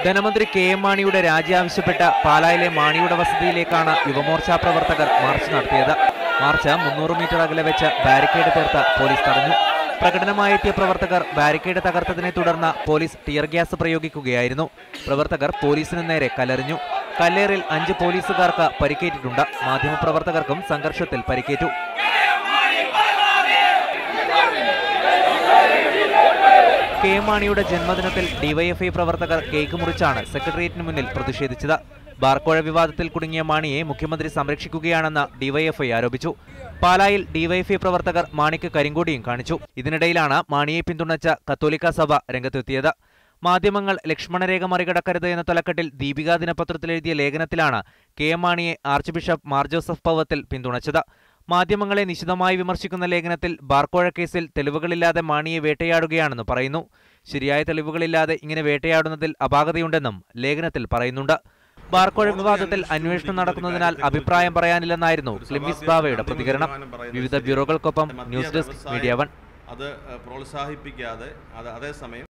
ധനമന്ത്രി K M മാണിയുടെ രാജി ആവശ്യപ്പെട്ട പാലായിലെ മാണിയുടെ വസതിയിലേക്കാണ് യുവമോർച്ച പ്രവർത്തകർ മാർച്ച് നടത്തിയത് മാർച്ച് മുന്നൂറ് മീറ്റർ അകലെ വെച്ച് ബാരിക്കേഡ് തീർത്ത് പോലീസ് തടഞ്ഞു പ്രകടനമായെത്തിയ പ്രവർത്തകർ ബാരിക്കേഡ് തകർത്തതിനെ തുടർന്ന് പോലീസ് ടിയർ ഗ്യാസ് പ്രയോഗിക്കുകയായിരുന്നു പ്രവർത്തകർ പോലീസിന് നേരെ കല്ലെറിഞ്ഞു കല്ലേറിൽ അഞ്ച് പോലീസുകാർക്ക് പരിക്കേറ്റിട്ടുണ്ട് മാധ്യമപ്രവർത്തകർക്കും സംഘർഷത്തിൽ പരിക്കേറ്റു കെ എം മാണിയുടെ ജന്മദിനത്തിൽ ഡിവൈഎഫ്ഐ പ്രവർത്തകർ കേക്ക് മുറിച്ചാണ് സെക്രട്ടേറിയറ്റിന് മുന്നിൽ പ്രതിഷേധിച്ചത് ബാർക്കോഴ വിവാദത്തിൽ കുടുങ്ങിയ മാണിയെ മുഖ്യമന്ത്രി സംരക്ഷിക്കുകയാണെന്ന് ഡിവൈഎഫ്ഐ ആരോപിച്ചു പാലായിൽ ഡിവൈഎഫ്ഐ പ്രവർത്തകർ മാണിക്ക് കരിങ്കൊടിയും കാണിച്ചു ഇതിനിടയിലാണ് മാണിയെ പിന്തുണച്ച കത്തോലിക്ക സഭ രംഗത്തെത്തിയത് മാധ്യമങ്ങൾ ലക്ഷ്മണരേഖ മറികടക്കരുത് എന്ന തലക്കെട്ടിൽ ദീപിക ദിനപത്രത്തിൽ എഴുതിയ ലേഖനത്തിലാണ് കെ എം മാണിയെ archbishop Mar Joseph Powathil പിന്തുണച്ചത് മാധ്യമങ്ങളെ നിശിതമായി വിമർശിക്കുന്ന ലേഖനത്തിൽ ബാർക്കോഴ കേസിൽ തെളിവുകളില്ലാതെ മാണിയെ വേട്ടയാടുകയാണെന്ന് പറയുന്നു ശരിയായ തെളിവുകളില്ലാതെ ഇങ്ങനെ വേട്ടയാടുന്നതിൽ അപാകതയുണ്ടെന്നും ലേഖനത്തിൽ പറയുന്നുണ്ട് ബാർക്കോഴ വിവാദത്തിൽ അന്വേഷണം നടക്കുന്നതിനാൽ അഭിപ്രായം പറയാനില്ലെന്നായിരുന്നു ക്ലിമിസ് ബാവയുടെ പ്രതികരണം വിവിധ ബ്യൂറോകൾക്കൊപ്പം ന്യൂസ് ഡെസ്ക് മീഡിയ വൺ അത് ഏഹ്, പ്രോത്സാഹിപ്പിക്കാതെ അത് അതേസമയം